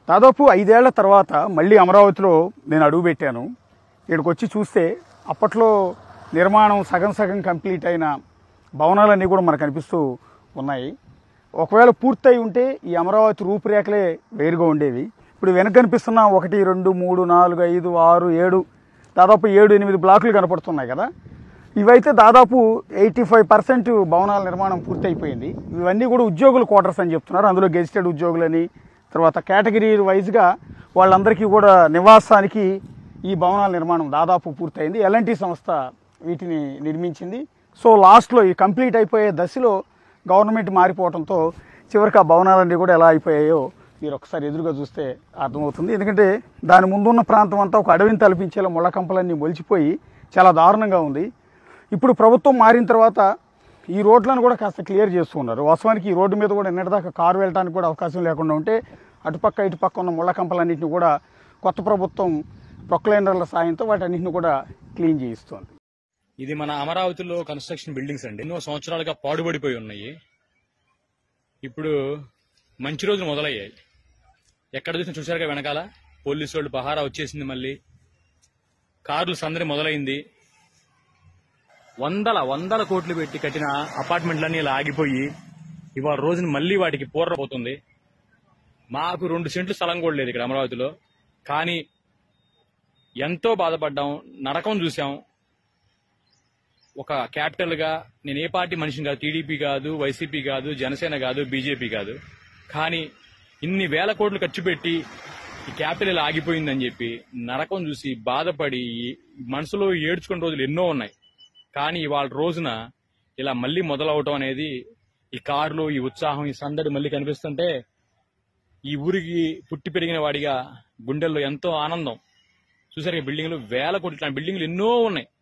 దాదాపు ఐదేళ్ల తర్వాత మళ్ళీ అమరావతిలో నేను అడుగుపెట్టాను ఇక్కడికి వచ్చి చూస్తే అప్పట్లో నిర్మాణం సగం సగం కంప్లీట్ అయిన భవనాలన్నీ కూడా మనకు కనిపిస్తూ ఉన్నాయి ఒకవేళ పూర్తయి ఉంటే ఈ అమరావతి రూపురేఖలే వేరుగా ఉండేవి ఇప్పుడు వెనక కనిపిస్తున్న ఒకటి రెండు మూడు నాలుగు ఐదు ఆరు ఏడు దాదాపు ఏడు ఎనిమిది బ్లాకులు కనపడుతున్నాయి కదా ఇవైతే దాదాపు ఎయిటీ ఫైవ్ పర్సెంట్ భవనాల నిర్మాణం పూర్తయిపోయింది ఇవన్నీ కూడా ఉద్యోగుల క్వార్టర్స్ అని చెప్తున్నారు అందులో గెజిటెడ్ ఉద్యోగులని తర్వాత కేటగిరీ వైజ్గా వాళ్ళందరికీ కూడా నివాసానికి ఈ భవనాల నిర్మాణం దాదాపు పూర్తయింది ఎల్ఎన్టీ సంస్థ వీటిని నిర్మించింది సో లాస్ట్లో ఈ కంప్లీట్ అయిపోయే దశలో గవర్నమెంట్ మారిపోవడంతో చివరికి ఆ భవనాలన్నీ కూడా ఎలా అయిపోయాయో మీరు ఒకసారి ఎదురుగా చూస్తే అర్థమవుతుంది ఎందుకంటే దాని ముందున్న ప్రాంతం అంతా ఒక అడవిని తలపించేలా ముళ్ళ కంపలన్నీ మొలిచిపోయి చాలా దారుణంగా ఉంది ఇప్పుడు ప్రభుత్వం మారిన తర్వాత ఈ రోడ్లను కూడా కాస్త క్లియర్ చేస్తూ ఉన్నారు వాస్తవానికి ఈ రోడ్డు మీద కూడా నిన్నటిదాకా కారు వెళ్ళడానికి కూడా అవకాశం లేకుండా ఉంటే అటుపక్క ఇటుపక్క ఉన్న ముళ్ళ కంపలన్నింటినీ కూడా కొత్త ప్రభుత్వం ప్రొక్లైనర్ల సాయంతో వాటన్నింటిని కూడా క్లీన్ చేయిస్తోంది ఇది మన అమరావతిలో కన్స్ట్రక్షన్ బిల్డింగ్స్ అండి ఎన్నో సంవత్సరాలుగా పాడుబడిపోయి ఉన్నాయి ఇప్పుడు మంచి రోజులు మొదలయ్యాయి ఎక్కడ చూసినా చూశారుగా వెనకాల పోలీసు వాళ్ళు పహారా వచ్చేసింది మళ్ళీ కార్లు సందడి మొదలైంది వందల వందల కోట్లు పెట్టి కట్టిన అపార్ట్మెంట్లన్నీ ఇలా ఆగిపోయి ఇవాళ రోజున మళ్ళీ వాటికి పోతుంది మాకు రెండు సెంట్లు స్థలం కూడా లేదు ఇక్కడ అమరావతిలో కానీ ఎంతో బాధపడ్డాం నరకం చూసాం ఒక క్యాపిటల్ గా నేను ఏ పార్టీ మనిషిని కాదు టీడీపీ కాదు వైసీపీ కాదు జనసేన కాదు బీజేపీ కాదు కానీ ఇన్ని వేల కోట్లు ఖర్చు పెట్టి ఈ క్యాపిటల్ ఇలా ఆగిపోయిందని చెప్పి నరకం చూసి బాధపడి మనసులో ఏడ్చుకున్న రోజులు ఎన్నో ఉన్నాయి కానీ ఇవాళ రోజున ఇలా మళ్ళీ మొదలవటం అనేది ఈ కార్లు ఈ ఉత్సాహం ఈ సందడి మళ్ళీ కనిపిస్తుంటే ఈ ఊరికి పుట్టి పెరిగిన వాడిగా గుండెల్లో ఎంతో ఆనందం చూసారు ఈ బిల్డింగ్లు వేల కోట్ల బిల్డింగ్లు ఎన్నో ఉన్నాయి